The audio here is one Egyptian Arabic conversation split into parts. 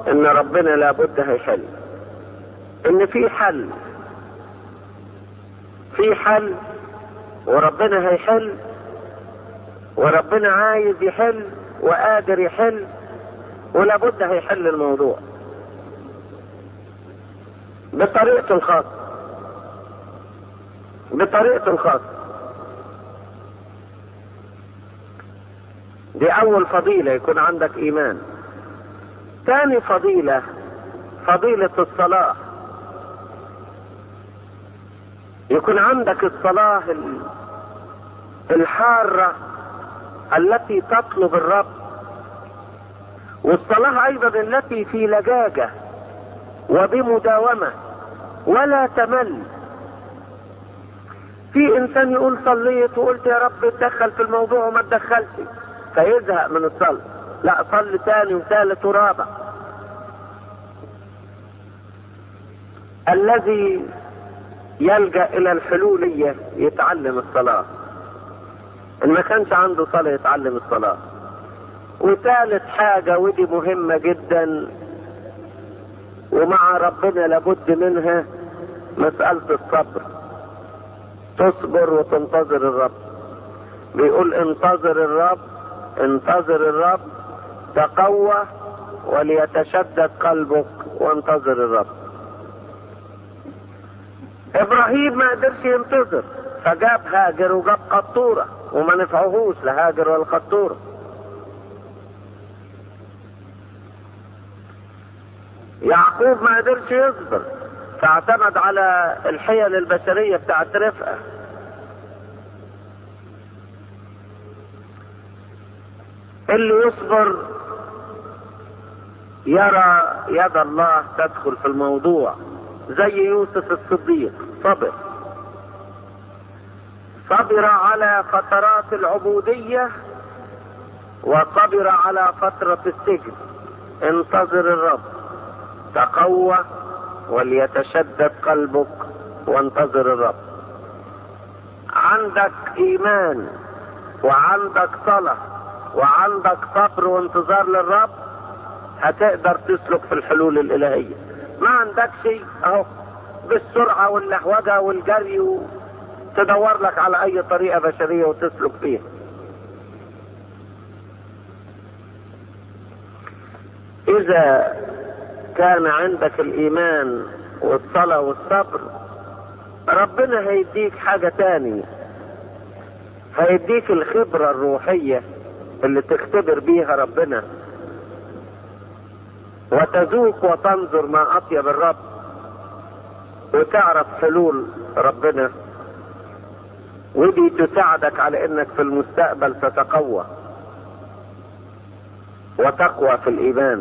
ان ربنا لابد هيحل ان في حل في حل وربنا هيحل وربنا عايز يحل وقادر يحل ولابد هيحل الموضوع بطريقته الخاصة بطريقته الخاصة دي أول فضيلة يكون عندك إيمان ثاني فضيلة فضيلة الصلاة يكون عندك الصلاة الحارة التي تطلب الرب والصلاة أيضا التي في لجاجة وبمداومة ولا تمل في إنسان يقول صليت وقلت يا رب اتدخل في الموضوع وما اتدخلش فيزهق من الصلاة لا صل ثاني وثالث ورابع الذي يلجأ إلى الحلولية يتعلم الصلاة إن ما كانش عنده صلاة يتعلم الصلاة وثالث حاجة ودي مهمة جدا ومع ربنا لابد منها مسألة الصبر تصبر وتنتظر الرب بيقول انتظر الرب انتظر الرب تقوى وليتشدد قلبك وانتظر الرب ابراهيم ما قدرش ينتظر فجاب هاجر وجاب قطوره وما نفعهوش لا هاجر ولا قطوره يعقوب ما قدرش يصبر فاعتمد على الحيل البشرية بتاعت رفقة اللي يصبر يرى يد الله تدخل في الموضوع زي يوسف الصديق صبر صبر على فترات العبودية وصبر على فترة السجن انتظر الرب تقوى وليتشدد قلبك وانتظر الرب عندك ايمان وعندك صلاة وعندك صبر وانتظار للرب هتقدر تسلك في الحلول الالهية ما عندك شيء اهو بالسرعة واللهوجة والجري تدور لك على اي طريقة بشرية وتسلك فيها اذا كان عندك الايمان والصلاة والصبر ربنا هيديك حاجة تانية هيديك الخبرة الروحية اللي تختبر بيها ربنا وتذوق وتنظر ما اطيب الرب وتعرف حلول ربنا ودي تساعدك على انك في المستقبل تتقوى وتقوى في الايمان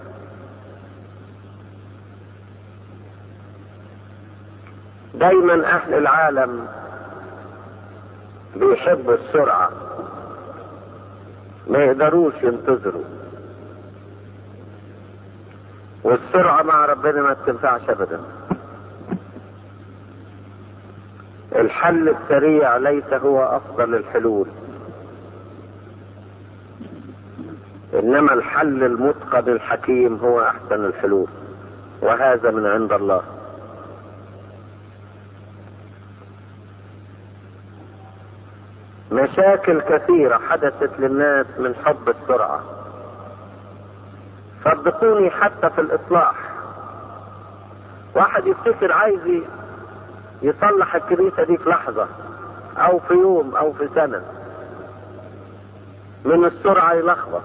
دايما اهل العالم بيحبوا السرعة ما يقدروش ينتظروا والسرعة مع ربنا ما تنفعش ابدا الحل السريع ليس هو افضل الحلول انما الحل المتقن الحكيم هو احسن الحلول وهذا من عند الله مشاكل كثيرة حدثت للناس من حب السرعة صدقوني حتى في الإصلاح واحد يفتكر عايز يصلح الكنيسة دي في لحظة أو في يوم أو في سنة من السرعة يلخبط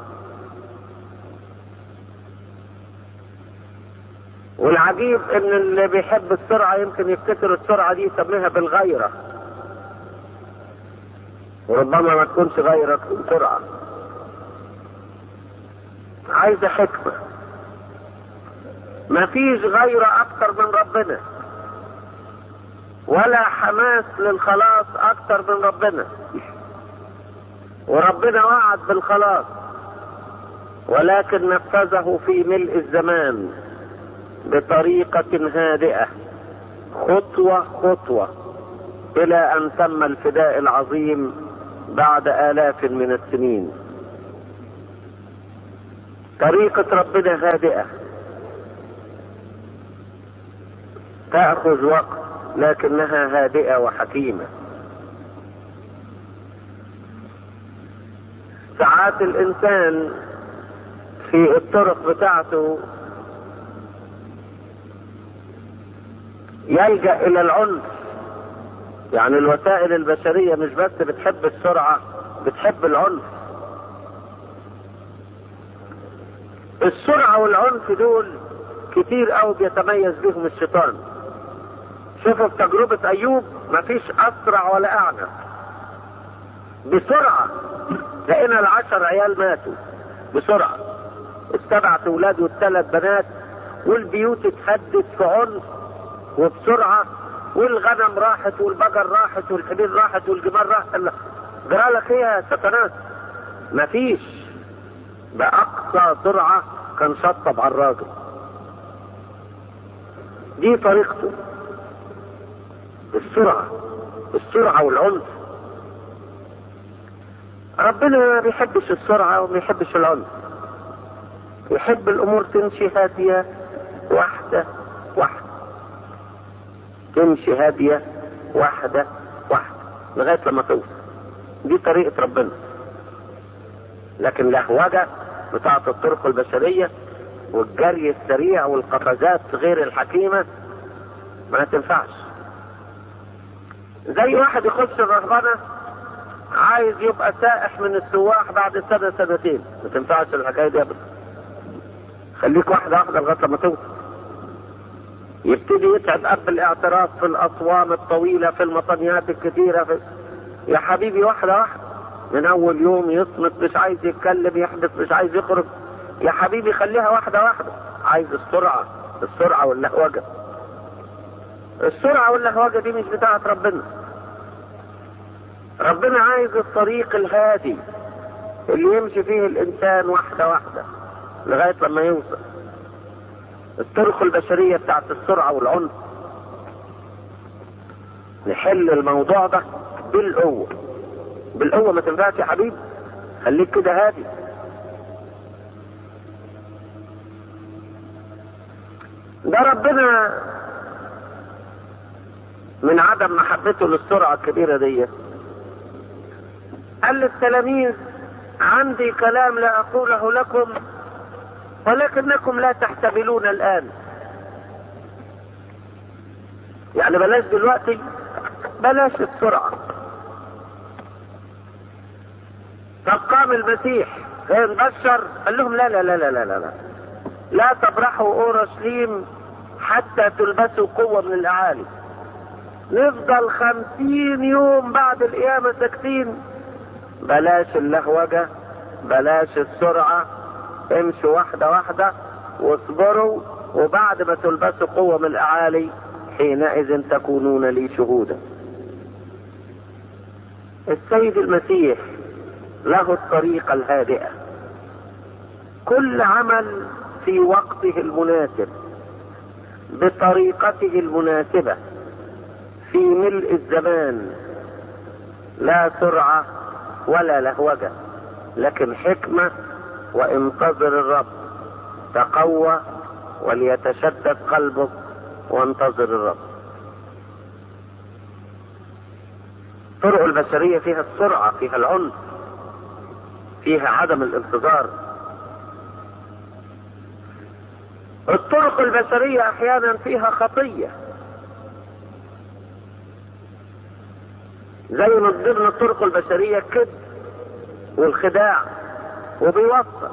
والعجيب ان اللي بيحب السرعة يمكن يفتكر السرعة دي يسميها بالغيرة وربما ما تكونش غيرة تكون سرعة عايزة حكمة ما فيش غيرة اكتر من ربنا ولا حماس للخلاص اكتر من ربنا وربنا وعد بالخلاص ولكن نفذه في ملء الزمان بطريقة هادئة خطوة خطوة إلى أن تم الفداء العظيم بعد آلاف من السنين طريقة ربنا هادئة تأخذ وقت لكنها هادئة وحكيمة ساعات الإنسان في الطرق بتاعته يلجأ إلى العنف يعني الوسائل البشرية مش بس بتحب السرعة بتحب العنف السرعة والعنف دول كتير قوي بيتميز بهم الشيطان شوفوا في تجربة أيوب مفيش أسرع ولا أعنف بسرعة لقينا العشر عيال ماتوا بسرعة السبعة أولاد والثلاث بنات والبيوت اتهدت في عنف وبسرعة والغنم راحت والبقر راحت والحمير راحت والجمال راحت جرى لك ايه يا سكنات مفيش بأقصى سرعة كان شطب على الراجل دي طريقته السرعة السرعة والعنف ربنا ما بيحبش السرعة وما بيحبش العنف يحب الأمور تمشي هادية واحدة واحدة تمشي هادية واحدة واحدة لغاية لما توصل دي طريقة ربنا لكن الأهوجة بتاعة الطرق البشرية والجري السريع والقفزات غير الحكيمة ما تنفعش زي واحد يخش الرهبنة عايز يبقى سائح من السواح بعد سنة سنتين ما تنفعش الحكاية دي أبدا خليك واحدة واحدة لغاية لما توصل يبتدي يتعب قبل الاعتراف في الأصوام الطويلة في المطنيات الكثيرة في... يا حبيبي واحدة واحدة من أول يوم يصمت مش عايز يتكلم يحبس مش عايز يخرج يا حبيبي خليها واحدة واحدة عايز السرعة السرعة واللهوجة السرعة واللهوجة دي مش بتاعة ربنا ربنا عايز الطريق الهادي اللي يمشي فيه الإنسان واحدة واحدة لغاية لما يوصل الطرق البشرية بتاعت السرعة والعنف نحل الموضوع ده بالقوة بالقوة ما تنفعش يا حبيبي خليك كده هادي ده ربنا من عدم محبته للسرعة الكبيرة دي قال للتلاميذ عندي كلام لا أقوله لكم ولكنكم لا تحتملون الآن يعني بلاش دلوقتي بلاش السرعة طب قام المسيح فين بشر قال لهم لا لا لا لا لا لا لا, لا تبرحوا اورشليم حتى تلبسوا قوة من الاعالي نفضل خمسين يوم بعد القيامة ساكتين بلاش اللهوجة بلاش السرعة امشوا واحدة واحدة واصبروا وبعد ما تلبسوا قوة من الاعالي حينئذ تكونون لي شهودا السيد المسيح له الطريقة الهادئة كل عمل في وقته المناسب بطريقته المناسبة في ملء الزمان لا سرعة ولا لهوجة لكن حكمة وانتظر الرب تقوى وليتشدد قلبك وانتظر الرب الطرق البشرية فيها السرعة فيها العنف فيها عدم الانتظار الطرق البشرية احيانا فيها خطية زي ما ضمن الطرق البشرية الكذب والخداع وبيوصل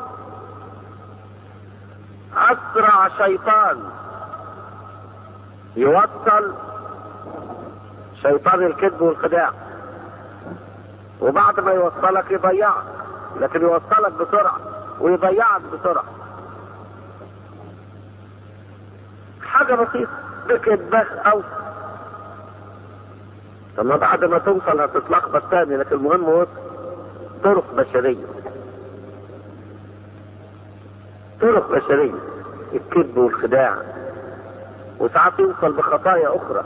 اسرع شيطان يوصل شيطان الكذب والخداع وبعد ما يوصلك يضيعك لكن يوصلك بسرعة ويضيعك بسرعة حاجة بسيطة بكذبة أو ثم بعد ما توصل هتتلخبط تاني لكن المهم هو طرق بشرية طرق بشرية الكذب والخداع وساعات يوصل بخطايا أخرى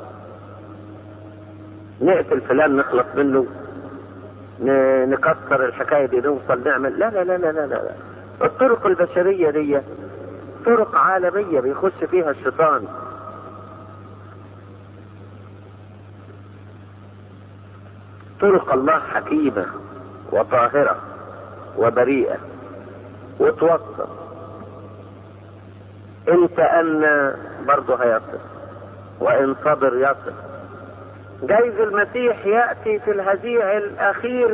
نقتل فلان نخلص منه نكسر الحكاية دي نوصل نعمل لا لا لا لا لا لا الطرق البشرية دي طرق عالمية بيخش فيها الشيطان طرق الله حكيمة وطاهرة وبريئة وتوصل ان تأنى برضه هيصل وان صبر يصل جايز المسيح يأتي في الهزيع الأخير